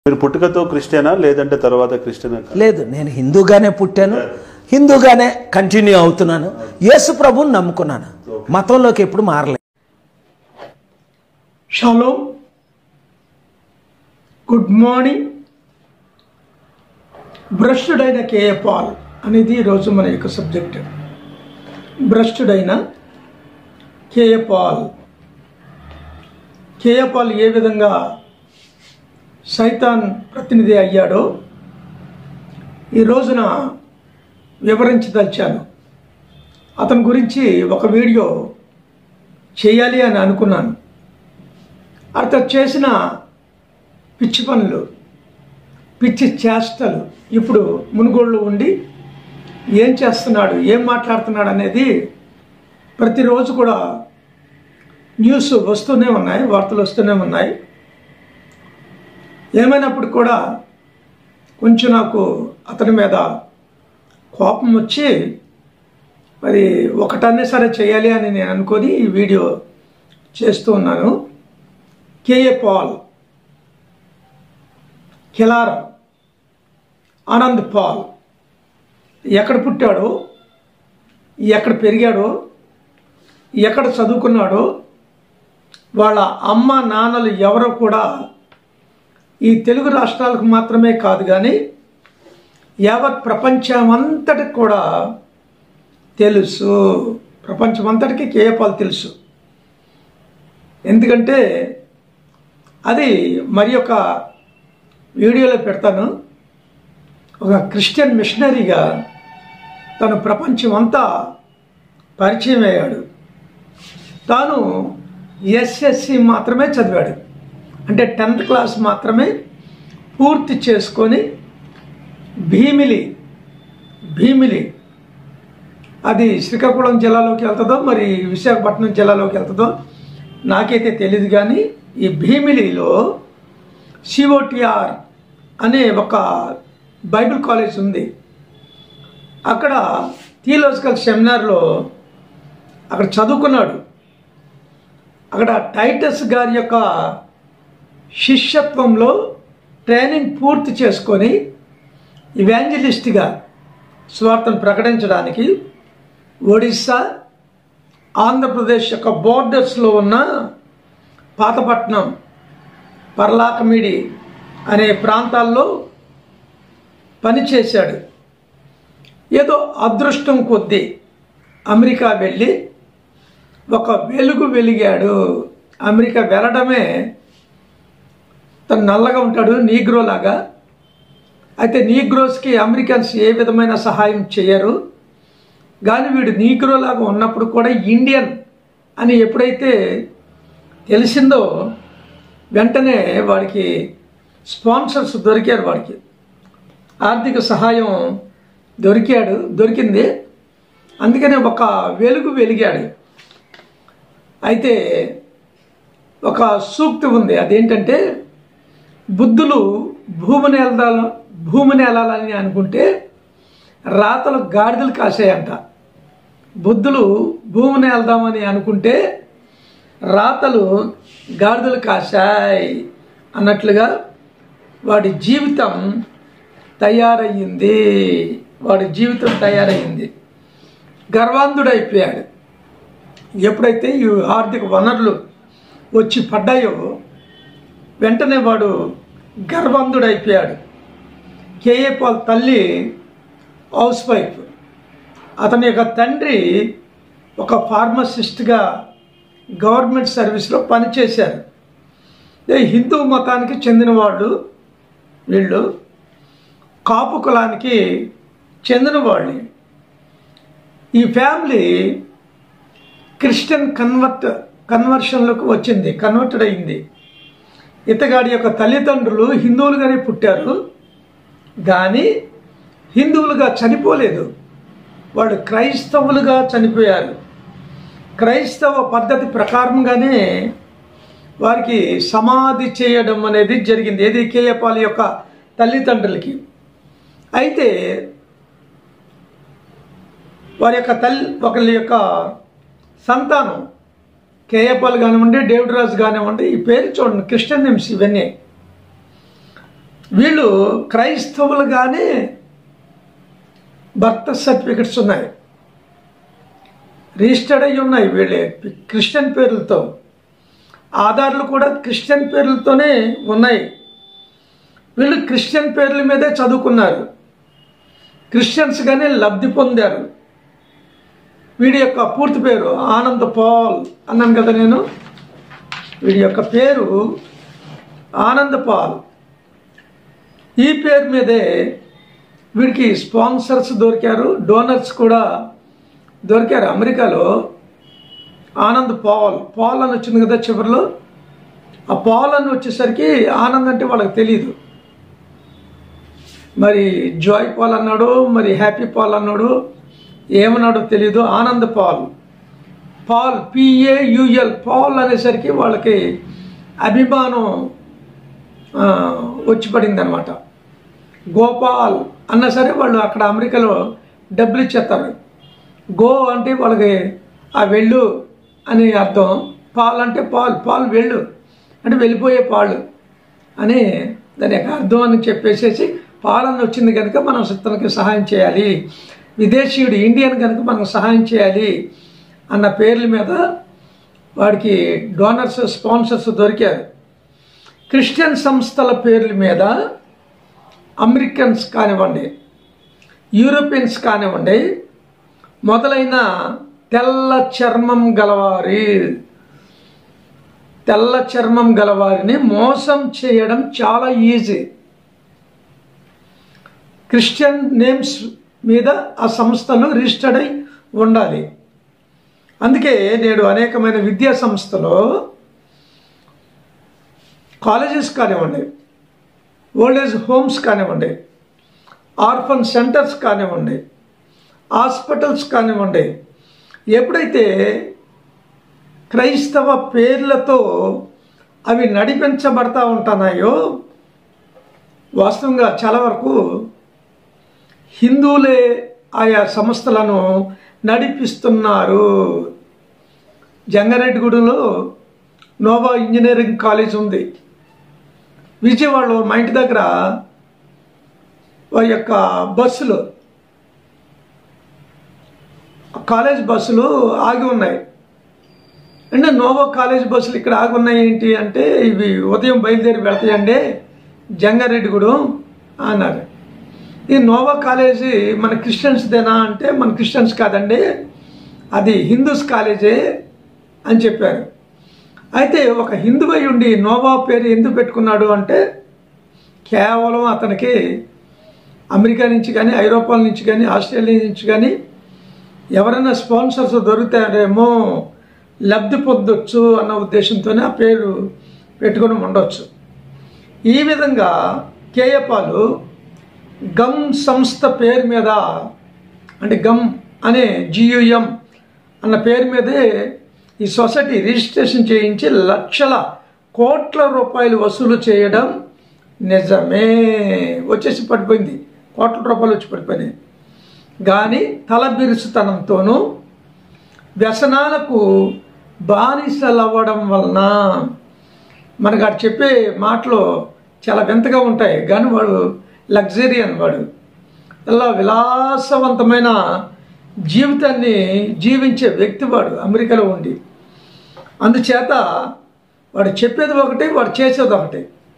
మీరు పుట్టుకతో క్రిస్టియనా లేదంటే తర్వాత క్రిస్టియనా లేదు నేను హిందూగానే పుట్టాను హిందూగానే కంటిన్యూ అవుతున్నాను యేసు ప్రభుని నమ్ముకున్నాను మతంలోకి ఎప్పుడు మారలేదు షాలోమ్ గుడ్ మార్నింగ్ భ్రష్టుడైన కేఏ పాల్ అనేది ఈరోజు మన యొక్క సబ్జెక్ట్ భ్రష్టుడైన కేఏ పాల్ కేఏ పాల్ ఏ విధంగా సైతాన్ ప్రతినిధి అయ్యాడో ఈ రోజున వివరించదలిచాను అతని గురించి ఒక వీడియో చేయాలి అని అనుకున్నాను అతను చేసిన పిచ్చి పనులు పిచ్చి చేష్టలు ఇప్పుడు మునుగోళ్ళు ఉండి ఏం చేస్తున్నాడు ఏం మాట్లాడుతున్నాడు అనేది ప్రతిరోజు కూడా న్యూస్ వస్తూనే ఉన్నాయి వార్తలు వస్తూనే ఉన్నాయి ఏమైనప్పుడు కూడా కొంచెం నాకు అతని మీద కోపం వచ్చి మరి ఒకటన్నే సరే చేయాలి అని నేను అనుకొని ఈ వీడియో చేస్తూ ఉన్నాను కేఏ పాల్ కిలారం ఆనంద్ పాల్ ఎక్కడ పుట్టాడో ఎక్కడ పెరిగాడో ఎక్కడ చదువుకున్నాడో వాళ్ళ అమ్మ నాన్నలు ఎవరో కూడా ఈ తెలుగు రాష్ట్రాలకు మాత్రమే కాదు కానీ యావత్ ప్రపంచమంతటికి కూడా తెలుసు ప్రపంచమంతటికి కేఏపాల్ తెలుసు ఎందుకంటే అది మరి ఒక వీడియోలో పెడతాను ఒక క్రిస్టియన్ మిషనరీగా తను ప్రపంచం అంతా పరిచయం అయ్యాడు తాను ఎస్ఎస్సి మాత్రమే చదివాడు అంటే టెన్త్ క్లాస్ మాత్రమే పూర్తి చేసుకొని భీమిలి భీమిలి అది శ్రీకాకుళం జిల్లాలోకి వెళ్తుందో మరి విశాఖపట్నం జిల్లాలోకి వెళ్తుందో నాకైతే తెలియదు కానీ ఈ భీమిలిలో సిఓటిఆర్ అనే ఒక బైబిల్ కాలేజ్ ఉంది అక్కడ థియోలాజికల్ సెమినార్లో అక్కడ చదువుకున్నాడు అక్కడ టైటస్ గారి యొక్క శిష్యత్వంలో ట్రైనింగ్ పూర్తి చేసుకొని ఇవాంజలిస్ట్గా స్వార్థను ప్రకటించడానికి ఒడిస్సా ఆంధ్రప్రదేశ్ యొక్క బోర్డర్స్లో ఉన్న పాతపట్నం పర్లాకమిడి అనే ప్రాంతాల్లో పనిచేశాడు ఏదో అదృష్టం కొద్దీ అమెరికా వెళ్ళి ఒక వెలుగు వెలిగాడు అమెరికా వెళ్ళడమే తను నల్లగా ఉంటాడు నీగ్రో లాగా అయితే నీగ్రోస్కి అమెరికన్స్ ఏ విధమైన సహాయం చేయరు కానీ వీడు నీగ్రో లాగా ఉన్నప్పుడు కూడా ఇండియన్ అని ఎప్పుడైతే తెలిసిందో వెంటనే వాడికి స్పాన్సర్స్ దొరికారు వాడికి ఆర్థిక సహాయం దొరికాడు దొరికింది అందుకనే ఒక వెలుగు వెలిగాడు అయితే ఒక సూక్తి ఉంది అదేంటంటే బుద్ధులు భూమిని వెళ్దాల భూమిని వెళ్ళాలని అనుకుంటే రాతలు గాడిదలు కాసాయంట బుద్ధులు భూమిని వెళ్దామని అనుకుంటే రాతలు గాడిదలు కాశాయి అన్నట్లుగా వాడి జీవితం తయారయ్యింది వాడి జీవితం తయారయ్యింది గర్వాంధుడైపోయాడు ఎప్పుడైతే ఈ ఆర్థిక వనరులు వచ్చి పడ్డాయో వెంటనే వాడు గర్వంధుడైపోయాడు కేఏ పాల్ తల్లి హౌస్ వైఫ్ అతని యొక్క తండ్రి ఒక ఫార్మసిస్ట్గా గవర్నమెంట్ సర్వీస్లో పనిచేశారు ఏ హిందూ మతానికి చెందిన వాళ్ళు వీళ్ళు కాపు కులానికి చెందిన వాళ్ళు ఈ ఫ్యామిలీ క్రిస్టియన్ కన్వర్ట్ కన్వర్షన్లోకి వచ్చింది కన్వర్టెడ్ అయింది ఇతగాడి యొక్క తల్లిదండ్రులు హిందువులుగానే పుట్టారు కానీ హిందువులుగా చనిపోలేదు వాళ్ళు క్రైస్తవులుగా చనిపోయారు క్రైస్తవ పద్ధతి ప్రకారంగానే వారికి సమాధి చేయడం అనేది జరిగింది ఏది కేయపాల్ యొక్క తల్లిదండ్రులకి అయితే వారి యొక్క తల్లి ఒకరి యొక్క సంతానం కేఏపాల్ కానివ్వండి డేవిడ్ రాజు కానివ్వండి ఈ పేరు చూడండి క్రిస్టియన్ నేమ్స్ ఇవన్నీ వీళ్ళు క్రైస్తవులుగానే బర్త్ సర్టిఫికెట్స్ ఉన్నాయి రిజిస్టర్డ్ అయి ఉన్నాయి వీళ్ళే క్రిస్టియన్ పేర్లతో ఆధార్లు కూడా క్రిస్టియన్ పేర్లతోనే ఉన్నాయి వీళ్ళు క్రిస్టియన్ పేర్ల మీదే చదువుకున్నారు క్రిస్టియన్స్గానే లబ్ధి పొందారు వీడి యొక్క పూర్తి పేరు ఆనంద్ పాల్ అన్నాను కదా నేను వీడి యొక్క పేరు ఆనంద్ పాల్ ఈ పేరు మీదే వీడికి స్పాన్సర్స్ దొరికారు డోనర్స్ కూడా దొరికారు అమెరికాలో ఆనంద్ పాల్ పాల్ అని వచ్చింది కదా చివరిలో ఆ పాల్ అని వచ్చేసరికి ఆనంద్ అంటే వాళ్ళకి తెలియదు మరి జాయ్ పాల్ అన్నాడు మరి హ్యాపీ పాల్ అన్నాడు ఏమన్నాడో తెలియదు ఆనంద్ పాల్ పాల్ పిఏయుఎల్ పాల్ అనేసరికి వాళ్ళకి అభిమానం ఆ, వచ్చి పడింది అనమాట గోపాల్ అన్నా సరే వాళ్ళు అక్కడ అమెరికాలో డబ్బులు ఇచ్చేస్తారు గో అంటే వాళ్ళకి ఆ వెళ్ళు అని అర్థం పాల్ అంటే పాల్ పాల్ వెళ్ళు అంటే వెళ్ళిపోయే పాలు అని దాని యొక్క అర్థం అని చెప్పేసేసి పాలన వచ్చింది కనుక మనం తనకి సహాయం చేయాలి విదేశీయుడు ఇండియన్ కనుక మనం సహాయం చేయాలి అన్న పేర్ల మీద వాడికి డోనర్స్ స్పాన్సర్స్ దొరికారు క్రిస్టియన్ సంస్థల పేర్ల మీద అమెరికన్స్ కానివ్వండి యూరోపియన్స్ కానివ్వండి మొదలైన తెల్ల చర్మం గలవారి తెల్ల చర్మం గలవారిని మోసం చేయడం చాలా ఈజీ క్రిస్టియన్ నేమ్స్ మీద ఆ సంస్థలు రిజిస్టర్డ్ అయి ఉండాలి అందుకే నేడు అనేకమైన విద్యా సంస్థలో కాలేజెస్ కానివ్వండి ఓల్డ్ ఏజ్ హోమ్స్ కానివ్వండి ఆర్ఫన్ సెంటర్స్ కానివ్వండి హాస్పిటల్స్ కానివ్వండి ఎప్పుడైతే క్రైస్తవ పేర్లతో అవి నడిపించబడతా ఉంటున్నాయో వాస్తవంగా చాలా వరకు హిందువులే ఆయా సంస్థలను నడిపిస్తున్నారు జంగారెడ్డిగూడెంలో నోవా ఇంజనీరింగ్ కాలేజ్ ఉంది విజయవాడలో మా ఇంటి దగ్గర వారి యొక్క బస్సులు కాలేజ్ బస్సులు ఆగి ఉన్నాయి అంటే నోవా కాలేజ్ బస్సులు ఇక్కడ ఆగి ఉన్నాయి ఏంటి అంటే ఇవి ఉదయం బయలుదేరి వెళ్తాయండి జంగారెడ్డిగూడెం అన్నారు ఈ నోవా కాలేజీ మన క్రిస్టియన్స్దేనా అంటే మన క్రిస్టియన్స్ కాదండి అది హిందూస్ కాలేజే అని చెప్పారు అయితే ఒక హిందువై ఉండి నోవా పేరు ఎందుకు పెట్టుకున్నాడు అంటే కేవలం అతనికి అమెరికా నుంచి కానీ ఐరోపా నుంచి కానీ ఆస్ట్రేలియా నుంచి కానీ ఎవరైనా స్పాన్సర్స్ దొరుకుతారేమో లబ్ధి పొందొచ్చు అన్న ఉద్దేశంతోనే ఆ పేరు పెట్టుకొని ఉండొచ్చు ఈ విధంగా కేయపాలు గమ్ సంస్థ పేరు మీద అంటే గమ్ అనే జియుఎం అన్న పేరు మీదే ఈ సొసైటీ రిజిస్ట్రేషన్ చేయించి లక్షల కోట్ల రూపాయలు వసూలు చేయడం నిజమే వచ్చేసి పడిపోయింది కోట్ల రూపాయలు వచ్చి పడిపోయినాయి కానీ తలబిరుసుతనంతోనూ వ్యసనాలకు బానిసలవ్వడం వలన మనకు అటు చెప్పే మాటలు చాలా వింతగా ఉంటాయి కానీ వాడు లగ్జరియన్ వాడు ఇలా విలాసవంతమైన జీవితాన్ని జీవించే వ్యక్తి వాడు అమెరికాలో ఉండి అందుచేత వాడు చెప్పేది ఒకటి వాడు చేసేది ఒకటి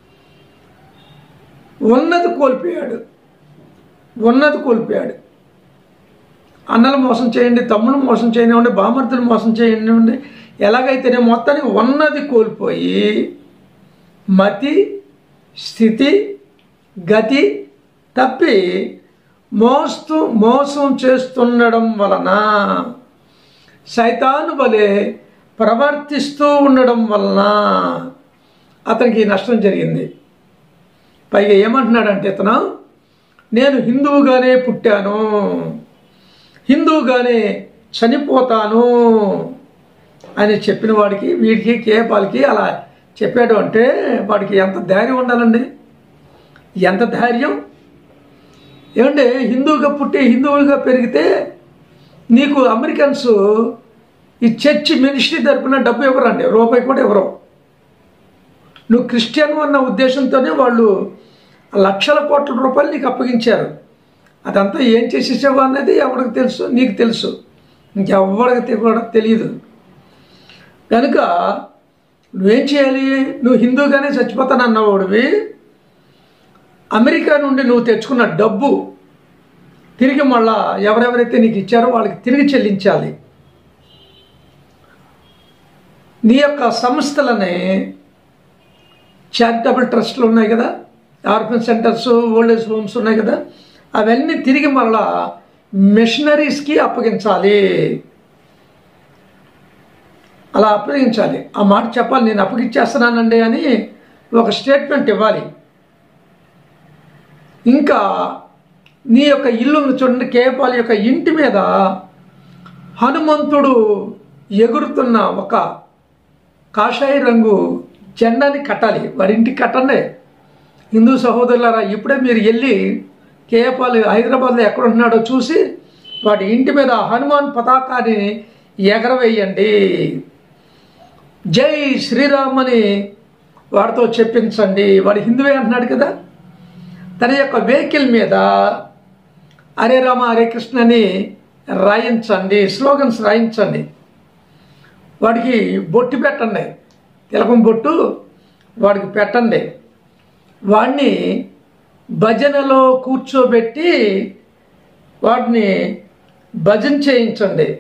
ఉన్నది కోల్పోయాడు ఉన్నది కోల్పోయాడు అన్నలు మోసం చేయండి తమ్ముడు మోసం చేయనివ్వండి బామర్దులు మోసం చేయనివ్వండి ఎలాగైతేనే మొత్తానికి ఉన్నది కోల్పోయి మతి స్థితి గతి తప్పి మోస్తూ మోసం చేస్తుండడం వలన సైతాను వలె ప్రవర్తిస్తూ ఉండడం వలన అతనికి నష్టం జరిగింది పైగా ఏమంటున్నాడంటే ఇతను నేను హిందువుగానే పుట్టాను హిందువుగానే చనిపోతాను అని చెప్పిన వాడికి వీడికి కేపాలకి అలా చెప్పాడు అంటే వాడికి ఎంత ధైర్యం ఉండాలండి ఎంత ధైర్యం ఏమంటే హిందువుగా పుట్టి హిందువుగా పెరిగితే నీకు అమెరికన్స్ ఈ చర్చి మినిస్ట్రీ తరపున డబ్బు ఇవ్వరండి రూపాయి కూడా ఇవ్వరు నువ్వు క్రిస్టియన్ అన్న ఉద్దేశంతోనే వాళ్ళు లక్షల కోట్ల రూపాయలు నీకు అప్పగించారు అదంతా ఏం చేసేసావు అన్నది ఎవరికి తెలుసు నీకు తెలుసు ఇంకెవ్వరికి తె- కూడా తెలియదు కనుక నువ్వేం చేయాలి నువ్వు హిందూగానే చచ్చిపోతానన్నవాడివి అమెరికా నుండి నువ్వు తెచ్చుకున్న డబ్బు తిరిగి మళ్ళా ఎవరెవరైతే నీకు ఇచ్చారో వాళ్ళకి తిరిగి చెల్లించాలి నీ యొక్క సంస్థలని చారిటబుల్ ట్రస్ట్లు ఉన్నాయి కదా orphan centres old age homes ఉన్నాయి కదా అవన్నీ తిరిగి మళ్ళా మిషనరీస్కి అప్పగించాలి అలా అప్పగించాలి ఆ మాట చెప్పాలి నేను అప్పగించేస్తున్నానండి అని ఒక స్టేట్మెంట్ ఇవ్వాలి ఇంకా నీ యొక్క ఇల్లు చూడండి కేపాల్ యొక్క ఇంటి మీద హనుమంతుడు ఎగురుతున్న ఒక కాషాయ రంగు జెండాని కట్టాలి వారి ఇంటికి కట్టండి హిందూ సహోదరులారా ఇప్పుడే మీరు వెళ్ళి కేపాల్ హైదరాబాద్లో ఎక్కడ ఉన్నాడో చూసి వాడి ఇంటి మీద హనుమాన్ పతాకాన్ని ఎగరవేయండి జై శ్రీరామ్ అని వాడితో చెప్పించండి వాడు హిందువే అంటున్నాడు కదా తన యొక్క వెహికల్ మీద హరే రామ హరే కృష్ణ అని రాయించండి స్లోగన్స్ రాయించండి వాడికి బొట్టు పెట్టండి తిలకం బొట్టు వాడికి పెట్టండి వాడిని భజనలో కూర్చోబెట్టి వాడిని భజన చేయించండి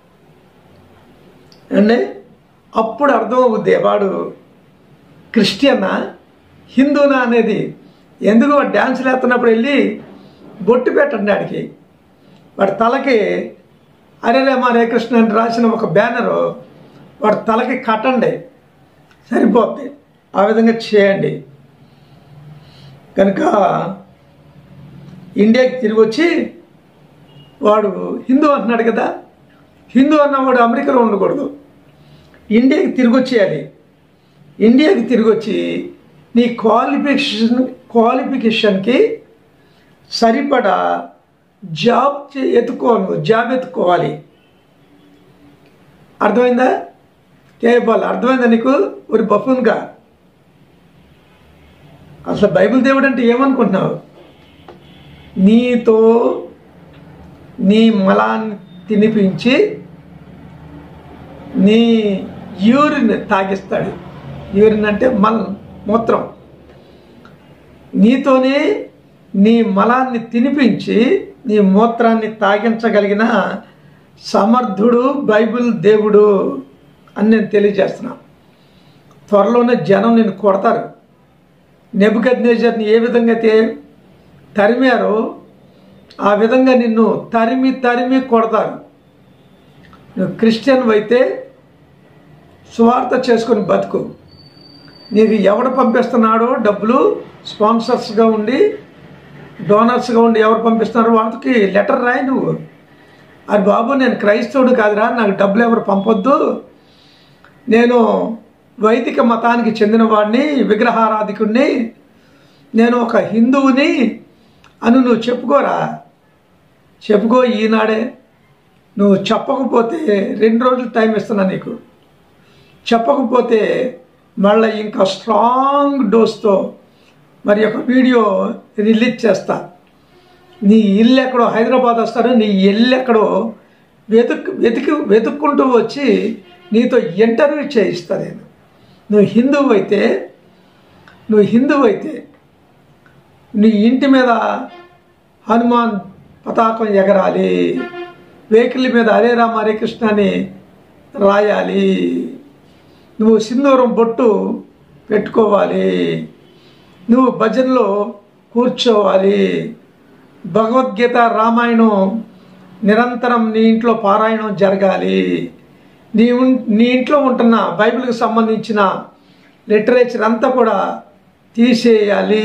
అండి అప్పుడు అర్థమవుద్ది వాడు క్రిస్టియనా హిందూనా అనేది ఎందుకు వాడు డ్యాన్సులు వేస్తున్నప్పుడు వెళ్ళి బొట్టు పెట్టండి ఆడికి వాడి తలకి హరే రామ హరే కృష్ణ అని రాసిన ఒక బ్యానరు వాడి తలకి కట్టండి సరిపోద్ది ఆ విధంగా చేయండి కనుక ఇండియాకి తిరిగి వచ్చి వాడు హిందూ అంటున్నాడు కదా హిందూ అన్నవాడు అమెరికాలో ఉండకూడదు ఇండియాకి తిరిగి వచ్చేయాలి ఇండియాకి తిరిగి వచ్చి నీ క్వాలిఫికేషన్ క్వాలిఫికేషన్కి సరిపడా జాబ్ చే- ఎత్తుకోను జాబ్ ఎత్తుకోవాలి అర్థమైందా కేబల్ అర్థమైందా నీకు ఒక బఫున్గా అసలు బైబిల్ దేవుడు అంటే ఏమనుకుంటున్నావు నీతో నీ మలాన్ని తినిపించి నీ యూరిన్ తాగిస్తాడు యూరిన్ అంటే మల్ మూత్రం నీతోనే నీ మలాన్ని తినిపించి నీ మూత్రాన్ని తాగించగలిగిన సమర్థుడు బైబిల్ దేవుడు అని నేను తెలియజేస్తున్నా త్వరలోనే జనం నేను కొడతారు నెబుకద్నేజర్ని ఏ విధంగా అయితే తరిమారో ఆ విధంగా నిన్ను తరిమి తరిమి కొడతారు నువ్వు క్రిస్టియన్ అయితే సువార్త చేసుకొని బతుకు నీకు ఎవడు పంపిస్తున్నాడో డబ్బులు స్పాన్సర్స్గా ఉండి డోనర్స్గా ఉండి ఎవరు పంపిస్తున్నారో వాళ్ళకి లెటర్ రాయి నువ్వు అది బాబు నేను క్రైస్తవుడు కాదురా నాకు డబ్బులు ఎవరు పంపొద్దు నేను వైదిక మతానికి చెందిన వాడిని విగ్రహారాధికుడిని నేను ఒక హిందువుని అని నువ్వు చెప్పుకోరా చెప్పుకో ఈనాడే నువ్వు చెప్పకపోతే రెండు రోజులు టైం ఇస్తున్నా నీకు చెప్పకపోతే మళ్ళీ ఇంకా స్ట్రాంగ్ డోస్తో మరి ఒక వీడియో రిలీజ్ చేస్తా నీ ఇల్లు ఎక్కడో హైదరాబాద్ వస్తారు నీ ఇల్లు ఎక్కడో వెతుక్ వెతికి వెతుక్కుంటూ వచ్చి నీతో ఇంటర్వ్యూ చేయిస్తా నేను నువ్వు హిందువు అయితే నువ్వు హిందువు అయితే నీ ఇంటి మీద హనుమాన్ పతాకం ఎగరాలి వెహికల్ మీద హరే రామ హరే కృష్ణ అని రాయాలి నువ్వు సింధూరం బొట్టు పెట్టుకోవాలి నువ్వు భజనలో కూర్చోవాలి భగవద్గీత రామాయణం నిరంతరం నీ ఇంట్లో పారాయణం జరగాలి నీ ఉన్- నీ ఇంట్లో ఉంటున్న బైబిల్కి సంబంధించిన లిటరేచర్ అంతా కూడా తీసేయాలి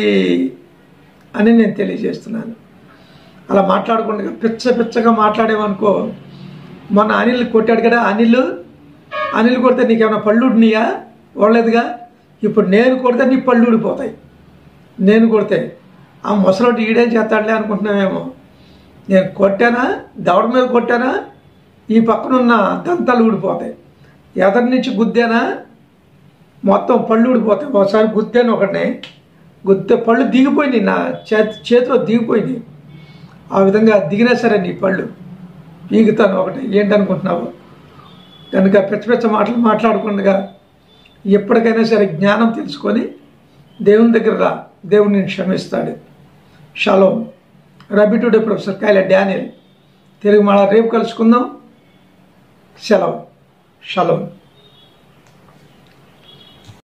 అని నేను తెలియజేస్తున్నాను అలా మాట్లాడకుండా పిచ్చ పిచ్చగా మాట్లాడేవనుకో మొన్న అనిల్ కొట్టాడు కదా అనిల్ అనిల్ కొడితే నీకేమైనా పళ్ళు ఉడినాయా ఓడలేదుగా ఇప్పుడు నేను కొడితే నీ పళ్ళు ఊడిపోతాయి నేను కొడితే ఆ ముసలోటి ఈడేం చేస్తాడులే అనుకుంటున్నావేమో నేను కొట్టానా దవడ మీద కొట్టానా ఈ పక్కనున్న దంతాలు ఊడిపోతాయి ఎదరి నుంచి గుద్దానా మొత్తం పళ్ళు ఊడిపోతాయి ఒకసారి గుద్దాను ఒకటిని గుత్త పళ్ళు దిగిపోయినాయి నా చేతి చేతిలో దిగిపోయినాయి ఆ విధంగా దిగినా సరే నీ పళ్ళు పీగుతాను ఒకటి ఏంటనుకుంటున్నావు కనుక పెచ్చ పెచ్చ మాటలు మాట్లాడకుండా ఎప్పటికైనా సరే జ్ఞానం తెలుసుకొని దేవుని దగ్గర రా దేవుడు నేను క్షమిస్తాడు షలోం రబీ today professor Kaila Daniel Telugu మళ్ళా రేపు కలుసుకుందాం సెలవు షలోం